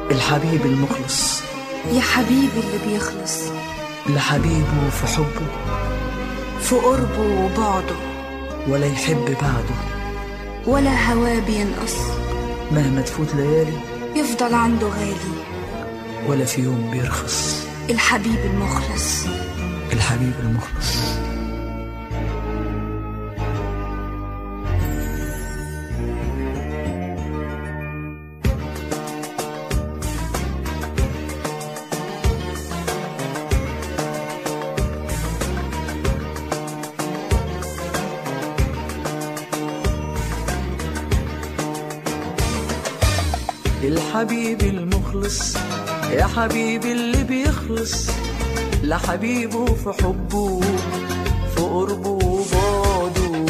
الحبيب المخلص يا حبيبي اللي بيخلص لحبيبه في حبه في قربه وبعده ولا يحب بعده ولا هواه بينقص مهما تفوت ليالي يفضل عنده غالي ولا في يوم بيرخص الحبيب المخلص الحبيب المخلص الحبيب المخلص يا حبيبي اللي بيخلص لحبيبه في حبه في قربه وبعده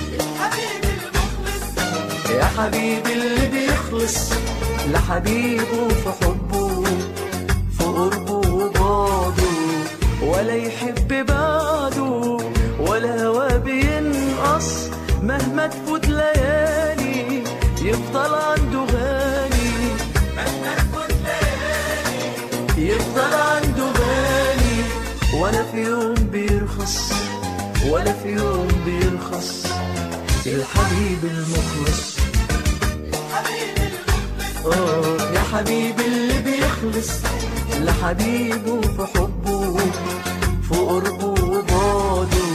يا حبيبي اللي بيخلص لحبيبه في حبه في قربه وبعده ولا يحب بعده ولا هواه بينقص مهما تفوت ليالي يفضل عنده غالي يفضل عنده غالي ولا في يوم بيرخص ولا في يوم بيرخص الحبيب المخلص اه يا حبيبي اللي بيخلص لحبيبه في حبه في قربه وبعده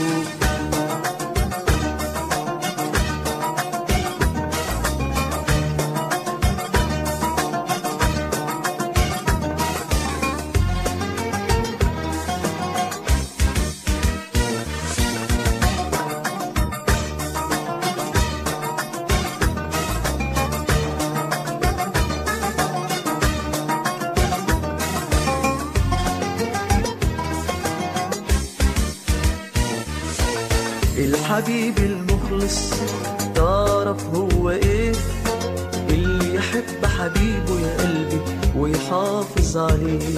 الحبيب المخلص تعرف هو ايه اللي يحب حبيبه يا قلبي ويحافظ عليه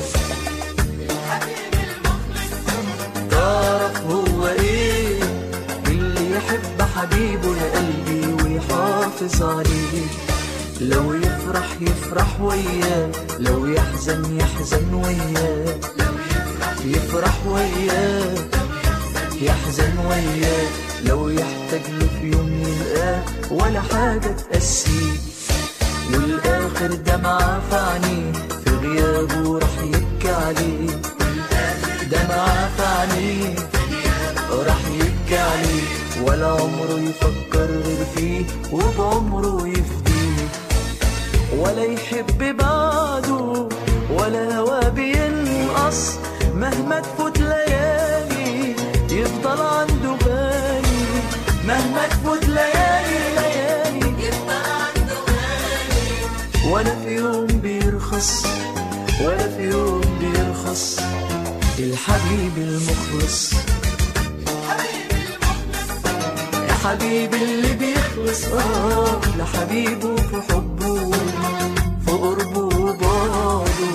تعرف هو ايه اللي يحب حبيبه يا قلبي ويحافظ عليه لو يفرح يفرح وياه لو يحزن يحزن وياه يفرح وياه يحزن وياه لو يحتاج له في يوم يلقاه ولا حاجة تقسيه والآخر دمعة في عينيه في غيابه راح يبكي عليه دمعة في عينيه راح يبكي عليه ولا عمره يفكر غير فيه وبعمره يفديه ولا يحب بعده ولا هواه بينقص مهما تفوت ليالي يفضل عنده غالي مهما تفوت ليالي ليالي يفضل عنده غالي ولا في يوم بيرخص ولا في يوم بيرخص الحبيب المخلص يا حبيبي اللي بيخلص اه لحبيبه في حبه في قربه وبعده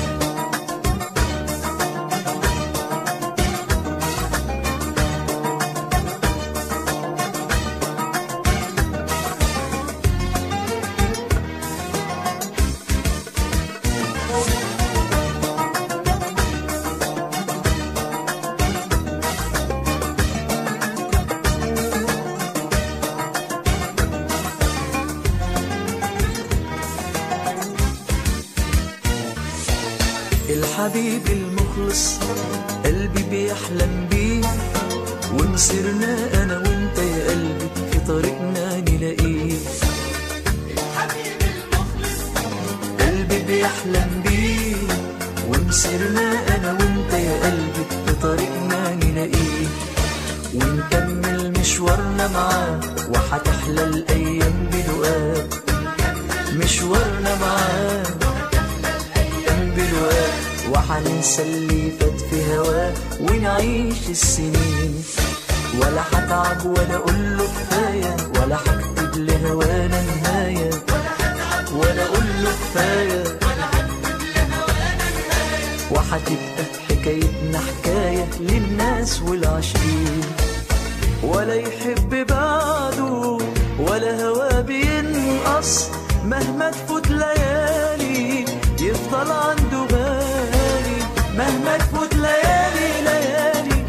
الحبيب المخلص قلبي بيحلم بيه ومسيرنا انا وانت يا قلبي في طريقنا نلاقيه قلبي بيحلم بيه ومسيرنا انا وانت يا قلبي في طريقنا نلاقيه ونكمل مشوارنا معاه وهتحلى الايام بلقاه مشوارنا معاه بالوقت وحننسى اللي فات في هواه ونعيش السنين ولا هتعب ولا اقول له كفايه ولا هكتب لهوانا نهايه ولا اقول له كفايه وهتبقى حكايتنا حكايه للناس والعاشقين ولا يحب بعده ولا هواه بينقص مهما تفوت ليالي يفضل بيفوت ليالي ليالي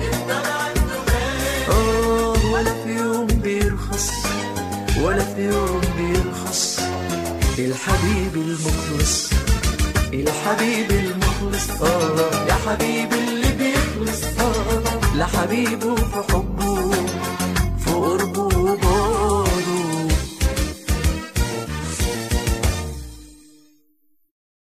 آه ولا في يوم بيرخص ولا في يوم بيرخص الحبيب المخلص الحبيب المخلص آه يا حبيب اللي بيخلص آه لحبيبه في حب